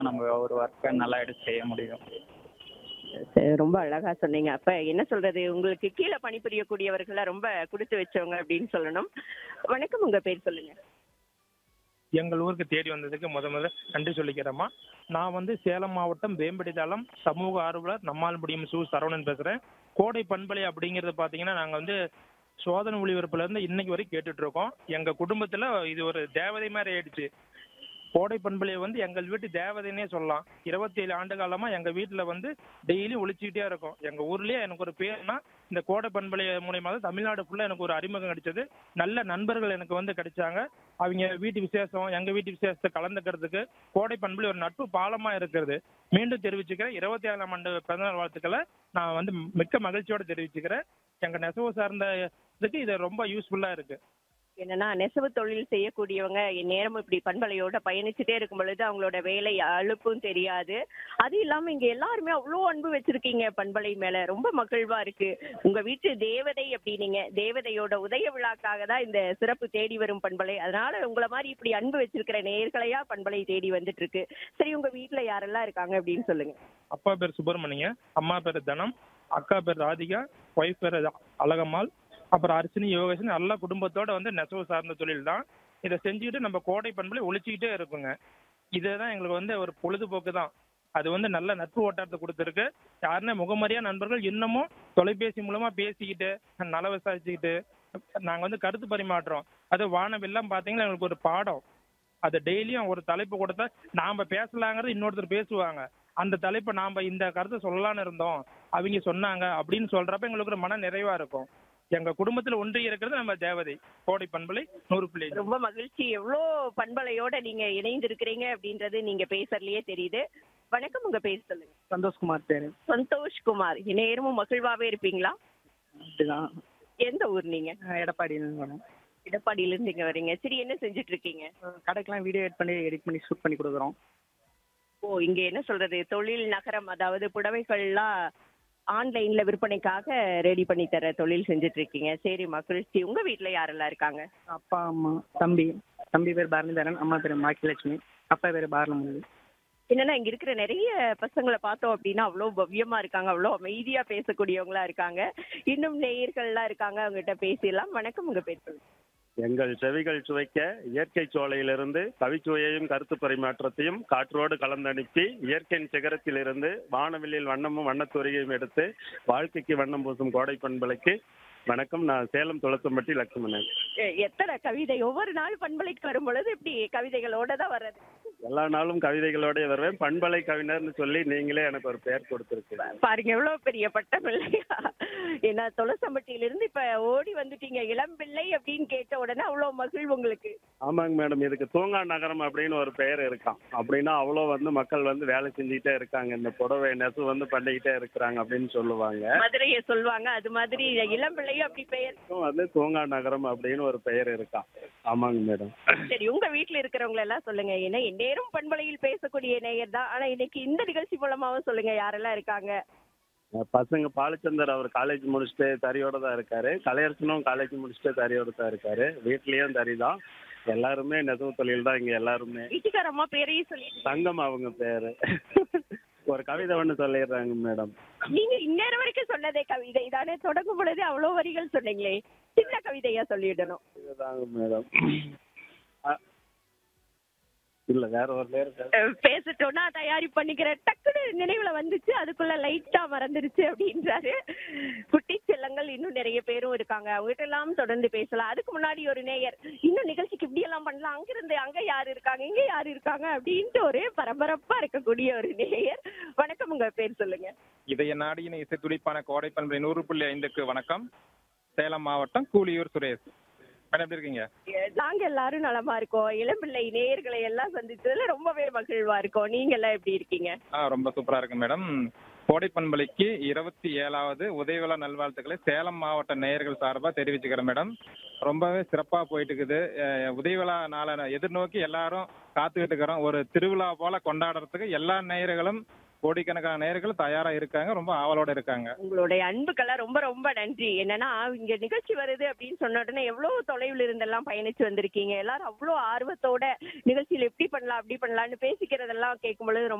நம்ம ஒரு ஒர்க்கை நல்லா எடுத்து செய்ய முடியும் சரி, ரொம்ப அழகா சொன்னீங்க அப்ப என்ன சொல்றது உங்களுக்கு கீழே பணிபுரியக்கூடியவர்களை ரொம்ப கொடுத்து வச்சவங்க அப்படின்னு சொல்லணும் வணக்கம் உங்க பேர் சொல்லுங்க எங்கள் ஊருக்கு தேடி வந்ததுக்கு முத முத நன்றி சொல்லிக்கிறேம்மா நான் வந்து சேலம் மாவட்டம் வேம்படி தளம் சமூக ஆர்வலர் நம்மால் முடியும் சு சரவணன் பேசுறேன் கோடை பண்பலை அப்படிங்கிறது பாத்தீங்கன்னா நாங்க வந்து சோதனை ஒளிபரப்புல இருந்து இன்னைக்கு வரைக்கும் கேட்டுட்டு இருக்கோம் எங்க குடும்பத்துல இது ஒரு தேவதை மாதிரி ஆயிடுச்சு கோடை பண்பலையை வந்து எங்கள் வீட்டு தேவதைன்னே சொல்லலாம் இருபத்தி ஏழு ஆண்டு காலமா எங்க வீட்டுல வந்து டெய்லி ஒழிச்சுக்கிட்டே இருக்கும் எங்க ஊர்லயே எனக்கு ஒரு பேர்னா இந்த கோடை பண்பலை மூலியமா தான் தமிழ்நாடு ஃபுல்லா எனக்கு ஒரு அறிமுகம் கிடைச்சது நல்ல நண்பர்கள் எனக்கு வந்து கிடைச்சாங்க அவங்க வீட்டு விசேஷம் எங்க வீட்டு விசேஷத்தை கலந்துக்கிறதுக்கு கோடை பண்புல ஒரு நட்பு பாலமா இருக்கிறது மீண்டும் தெரிவிச்சுக்கிறேன் இருபத்தி ஏழாம் ஆண்டு பிறந்தநாள் வாழ்த்துக்களை நான் வந்து மிக்க மகிழ்ச்சியோட தெரிவிச்சுக்கிறேன் எங்க நெசவு சார்ந்த இதுக்கு இது ரொம்ப யூஸ்ஃபுல்லா இருக்கு என்னன்னா நெசவு தொழில் செய்யக்கூடியவங்க நேரமும் இப்படி பண்பலையோட பயணிச்சுட்டே இருக்கும் பொழுது அவங்களோட வேலை அலுப்பும் தெரியாது அது இல்லாம இங்க எல்லாருமே அவ்வளோ அன்பு வச்சிருக்கீங்க பண்பலை மேல ரொம்ப மகிழ்வா இருக்கு உங்க வீட்டு தேவதை அப்படின்னீங்க தேவதையோட உதய விழாக்காக தான் இந்த சிறப்பு தேடி வரும் பண்பலை அதனால உங்களை மாதிரி இப்படி அன்பு வச்சிருக்கிற நேர்களையா பண்பலை தேடி வந்துட்டு இருக்கு சரி உங்க வீட்டுல யாரெல்லாம் இருக்காங்க அப்படின்னு சொல்லுங்க அப்பா பேர் சுப்பிரமணிய அம்மா பேர் தனம் அக்கா பேர் ராதிகா ஒய்ஃப் பேர் அழகம்மாள் அப்புறம் அர்ச்சனி யோகேஷன் எல்லா குடும்பத்தோட வந்து நெசவு சார்ந்த தொழில் தான் இதை செஞ்சுக்கிட்டு நம்ம கோடை பண்புல ஒழிச்சுக்கிட்டே இருக்குங்க இதுதான் எங்களுக்கு வந்து ஒரு பொழுதுபோக்கு தான் அது வந்து நல்ல நட்பு ஓட்டாரத்தை கொடுத்துருக்கு யாருன்னா முகமறியா நண்பர்கள் இன்னமும் தொலைபேசி மூலமா பேசிக்கிட்டு நல விசாரிச்சுக்கிட்டு நாங்க வந்து கருத்து பரிமாற்றோம் அது வானவெல்லாம் பாத்தீங்கன்னா எங்களுக்கு ஒரு பாடம் அது டெய்லியும் ஒரு தலைப்பு கொடுத்தா நாம பேசலாங்கிறது இன்னொருத்தர் பேசுவாங்க அந்த தலைப்பை நாம இந்த கருத்தை சொல்லலாம்னு இருந்தோம் அவங்க சொன்னாங்க அப்படின்னு சொல்றப்ப எங்களுக்கு ஒரு மன நிறைவா இருக்கும் எங்க குடும்பத்துல ஒன்றி இருக்கிறது நம்ம தேவதை கோடை பண்பலை நூறு பிள்ளை ரொம்ப மகிழ்ச்சி எவ்வளோ பண்பலையோட நீங்க இணைந்திருக்கிறீங்க அப்படின்றது நீங்க பேசுறதுலயே தெரியுது வணக்கம் உங்க பேர் சொல்லுங்க சந்தோஷ்குமார் பேரு சந்தோஷ் குமார் நேரமும் மகிழ்வாவே இருப்பீங்களா அப்படிதான் எந்த ஊர் நீங்க எடப்பாடியில வரோம் எடப்பாடியில இருந்து இங்க வரீங்க சரி என்ன செஞ்சுட்டு இருக்கீங்க கடைக்கெல்லாம் வீடியோ எடிட் பண்ணி எடிட் பண்ணி ஷூட் பண்ணி கொடுக்குறோம் ஓ இங்க என்ன சொல்றது தொழில் நகரம் அதாவது புடவைகள்லாம் ஆன்லைன்ல விற்பனைக்காக ரெடி பண்ணி தர தொழில் செஞ்சுட்டு இருக்கீங்க சரி மகிழ்ச்சி உங்க வீட்ல யாரெல்லாம் இருக்காங்க அப்பா அம்மா தம்பி தம்பி பேர் பரணிதரன் அம்மா பேர் பாக்கியலட்சுமி அப்பா பேர் பாரலமுரளி என்னன்னா இங்க இருக்கிற நிறைய பசங்களை பார்த்தோம் அப்படின்னா அவ்வளோ பவ்யமா இருக்காங்க அவ்வளோ அமைதியா பேசக்கூடியவங்களா இருக்காங்க இன்னும் நேயர்கள்லாம் இருக்காங்க அவங்ககிட்ட பேசிடலாம் வணக்கம் உங்க பேர் சொல்லுங்க எங்கள் செவிகள் சுவைக்க இயற்கை சோலையிலிருந்து கவிச்சுவையையும் கருத்து பரிமாற்றத்தையும் காற்றோடு கலந்தனுப்பி இயற்கையின் சிகரத்திலிருந்து வானவெளியில் வண்ணமும் வண்ணத்துறையையும் எடுத்து வாழ்க்கைக்கு வண்ணம் பூசும் கோடை பண்பலைக்கு வணக்கம் நான் சேலம் துளத்தம்பட்டி லட்சுமணன் எ- எத்தனை கவிதை ஒவ்வொரு நாள் பண்பலைக்கு வரும் பொழுது இப்படி கவிதைகளோட தான் வர்றது எல்லா நாளும் கவிதைகளோட வருவேன் பண்பலை கவிஞர்னு சொல்லி நீங்களே எனக்கு ஒரு பெயர் கொடுத்துருக்கீங்க பாருங்க எவ்வளவு பெரிய பட்டம் இல்லையா ஏன்னா துளசம்பட்டியில இருந்து இப்ப ஓடி வந்துட்டீங்க இளம் பிள்ளை அப்படின்னு கேட்ட உடனே அவ்வளவு மகிழ்வு உங்களுக்கு ஆமாங்க மேடம் இதுக்கு தூங்கா நகரம் அப்படின்னு ஒரு பெயர் இருக்கான் அப்படின்னா அவ்வளோ வந்து மக்கள் வந்து வேலை செஞ்சுக்கிட்டே இருக்காங்க இந்த புடவை நெசவு வந்து பண்ணிக்கிட்டே இருக்கிறாங்க அப்படின்னு சொல்லுவாங்க மதுரையை சொல்லுவாங்க அது மாதிரி இளம் பிள்ளையும் அப்படி பெயர் இதுக்கும் வந்து தூங்கா நகரம் அப்படின்னு ஒரு பெயர் இருக்கான் ஆமாங்க மேடம் சரி உங்க வீட்டுல இருக்கிறவங்க எல்லாம் சொல்லுங்க ஏன்னா நேரும் பண்பலையில் பேசக்கூடிய நேயர் தான் ஆனா இன்னைக்கு இந்த நிகழ்ச்சி மூலமாவும் சொல்லுங்க யாரெல்லாம் இருக்காங்க பசங்க பாலச்சந்தர் அவர் காலேஜ் முடிச்சுட்டு தறியோட தான் இருக்காரு கலையரசனும் காலேஜ் முடிச்சுட்டு தறியோட தான் இருக்காரு வீட்லயும் தறி தான் எல்லாருமே நெசவு தொழில் தான் இங்க எல்லாருமே வீட்டுக்காரம்மா பேரையும் சொல்லிட்டு தங்கம் அவங்க பேரு ஒரு கவிதை ஒண்ணு சொல்லிடுறாங்க மேடம் நீங்க இந்நேரம் வரைக்கும் சொன்னதே கவிதை தானே தொடங்கும் பொழுது அவ்வளவு வரிகள் சொன்னீங்களே சின்ன கவிதையா சொல்லிடணும் இதுதாங்க மேடம் இல்ல வேற ஒரு நேரம் அஹ் பேசட்டோம்னா தயாரி பண்ணிக்கிறேன் டக்குனு நினைவுல வந்துச்சு அதுக்குள்ள லைட்டா மறந்துருச்சு அப்படின்றாரு குட்டி செல்லங்கள் இன்னும் நிறைய பேரும் இருக்காங்க அவங்ககிட்ட எல்லாம் தொடர்ந்து பேசலாம் அதுக்கு முன்னாடி ஒரு நேயர் இன்னும் நிகழ்ச்சிக்கு இப்படி எல்லாம் பண்ணலாம் அங்கிருந்து அங்க யாரு இருக்காங்க இங்க யாரு இருக்காங்க அப்படின்ட்டு ஒரே பரபரப்பா இருக்கக்கூடிய ஒரு நேயர் வணக்கம் உங்க பேர் சொல்லுங்க இதய நாடியின் இசை துடிப்பான கோடை பண்பை நூறு புள்ளி ஐந்துக்கு வணக்கம் சேலம் மாவட்டம் கூலியூர் சுரேஷ் மேடம் எப்படி இருக்கீங்க நாங்க எல்லாரும் நலமா இருக்கோம் இளம்பிள்ளை நேயர்களை எல்லாம் சந்திச்சதுல ரொம்பவே மகிழ்வா இருக்கோம் நீங்க எல்லாம் எப்படி இருக்கீங்க ஆ ரொம்ப சூப்பரா இருக்கு மேடம் கோடை பண்பலைக்கு இருபத்தி ஏழாவது உதயவிழா நல்வாழ்த்துக்களை சேலம் மாவட்ட நேயர்கள் சார்பாக தெரிவிச்சுக்கிறேன் மேடம் ரொம்பவே சிறப்பாக போயிட்டு இருக்குது அஹ் உதயவிழா நாளை எதிர்நோக்கி எல்லாரும் காத்துக்கிட்டு இருக்கிறோம் ஒரு திருவிழா போல கொண்டாடுறதுக்கு எல்லா நேயர்களும் கோடிக்கணக்கான நேயர்கள் தயாரா இருக்காங்க ரொம்ப ஆவலோட இருக்காங்க உங்களுடைய அன்புக்கெல்லாம் ரொம்ப ரொம்ப நன்றி என்னன்னா இங்க நிகழ்ச்சி வருது அப்படின்னு சொன்ன உடனே எவ்வளவு தொலைவில் இருந்தெல்லாம் பயணிச்சு வந்திருக்கீங்க எல்லாரும் அவ்வளவு ஆர்வத்தோட நிகழ்ச்சியில் எப்படி பண்ணலாம் அப்படி பண்ணலாம்னு பேசிக்கிறதெல்லாம் கேட்கும் பொழுது ரொம்ப